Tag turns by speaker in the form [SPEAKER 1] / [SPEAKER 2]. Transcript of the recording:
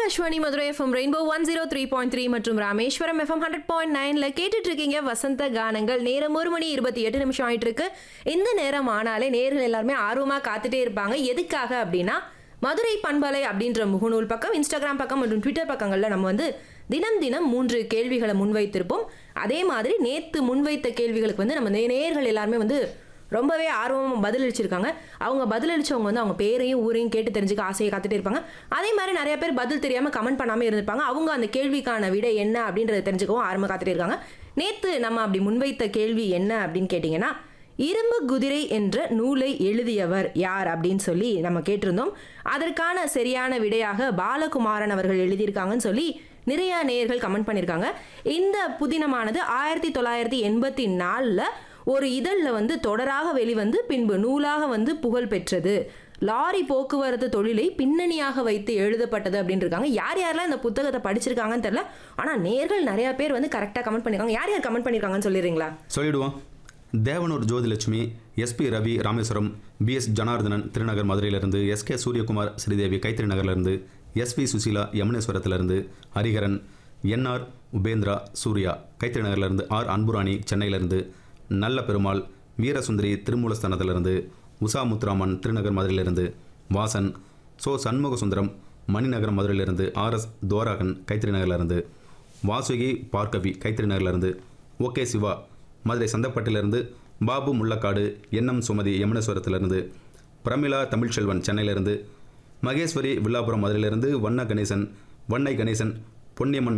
[SPEAKER 1] Akashvani Madurai FM rainbow one zero three point three மற்றும் Rameswaram FM hundred point நைன்ல கேட்டுட்டு இருக்கீங்க வசந்த கானங்கள் நேரம் ஒரு மணி இருபத்தி எட்டு நிமிஷம் ஆயிட்டு இருக்கு இந்த நேரம் ஆனாலே நேர்கள் எல்லாருமே ஆர்வமா காத்துட்டே இருப்பாங்க எதுக்காக அப்படின்னா மதுரை பண்பலை அப்படின்ற முகநூல் பக்கம் இன்ஸ்டாகிராம் பக்கம் மற்றும் ட்விட்டர் பக்கங்கள்ல நம்ம வந்து தினம் தினம் மூன்று கேள்விகளை முன்வைத்திருப்போம் அதே மாதிரி நேத்து முன்வைத்த கேள்விகளுக்கு வந்து நம்ம நே- நேயர்கள் எல்லாருமே வந்து ரொம்பவே ஆர்வமாக பதிலளிச்சிருக்காங்க அவங்க பதிலளிச்சவங்க வந்து அவங்க பேரையும் ஊரையும் கேட்டு தெரிஞ்சுக்க ஆசையை காத்துட்டே இருப்பாங்க அதே மாதிரி நிறைய பேர் பதில் தெரியாமல் கமெண்ட் பண்ணாமல் இருந்திருப்பாங்க அவங்க அந்த கேள்விக்கான விடை என்ன அப்படின்றத தெரிஞ்சுக்கவும் ஆர்வமாக காத்துட்டே இருக்காங்க நேற்று நம்ம அப்படி முன்வைத்த கேள்வி என்ன அப்படின்னு கேட்டிங்கன்னா இரும்பு குதிரை என்ற நூலை எழுதியவர் யார் அப்படின்னு சொல்லி நம்ம கேட்டிருந்தோம் அதற்கான சரியான விடையாக பாலகுமாரன் அவர்கள் எழுதியிருக்காங்கன்னு சொல்லி நிறைய நேயர்கள் கமெண்ட் பண்ணியிருக்காங்க இந்த புதினமானது ஆயிரத்தி தொள்ளாயிரத்தி எண்பத்தி நாலில் ஒரு இதழில் வந்து தொடராக வெளிவந்து பின்பு நூலாக வந்து புகழ் பெற்றது லாரி போக்குவரத்து தொழிலை பின்னணியாக வைத்து எழுதப்பட்டது அப்படின்னு இருக்காங்க யார் யாரெல்லாம் இந்த புத்தகத்தை படிச்சிருக்காங்கன்னு தெரியல ஆனால் நேர்கள் நிறைய பேர் வந்து கரெக்டாக கமெண்ட் பண்ணியிருக்காங்க யார் யார் கமெண்ட் பண்ணியிருக்காங்கன்னு சொல்லிடுறீங்களா
[SPEAKER 2] சொல்லிடுவோம் தேவனூர் ஜோதிலட்சுமி எஸ்பி ரவி ராமேஸ்வரம் பிஎஸ் ஜனார்தனன் திருநகர் மதுரையிலிருந்து எஸ்கே சூரியகுமார் ஸ்ரீதேவி கைத்தறி நகர்லேருந்து எஸ்வி சுசீலா யமுனேஸ்வரத்திலிருந்து ஹரிஹரன் என்ஆர் உபேந்திரா சூர்யா கைத்தறி நகர்லேருந்து ஆர் அன்புராணி சென்னையிலிருந்து நல்ல பெருமாள் வீரசுந்தரி திருமூலஸ்தானத்திலிருந்து உஷா முத்துராமன் திருநகர் மதுரையிலிருந்து வாசன் சோ சண்முகசுந்தரம் மணிநகரம் மதுரையிலிருந்து ஆர்எஸ் தோராகன் கைத்தறி நகர்லேருந்து வாசுகி பார்க்கவி கைத்தறி நகர்லேருந்து ஓகே சிவா மதுரை சந்தப்பட்டிலிருந்து பாபு முள்ளக்காடு என்எம் சுமதி யமுனேஸ்வரத்திலிருந்து பிரமிளா தமிழ்ச்செல்வன் சென்னையிலிருந்து மகேஸ்வரி வில்லாபுரம் மதுரையிலிருந்து வண்ண கணேசன் வண்ணை கணேசன் பொன்னியம்மன்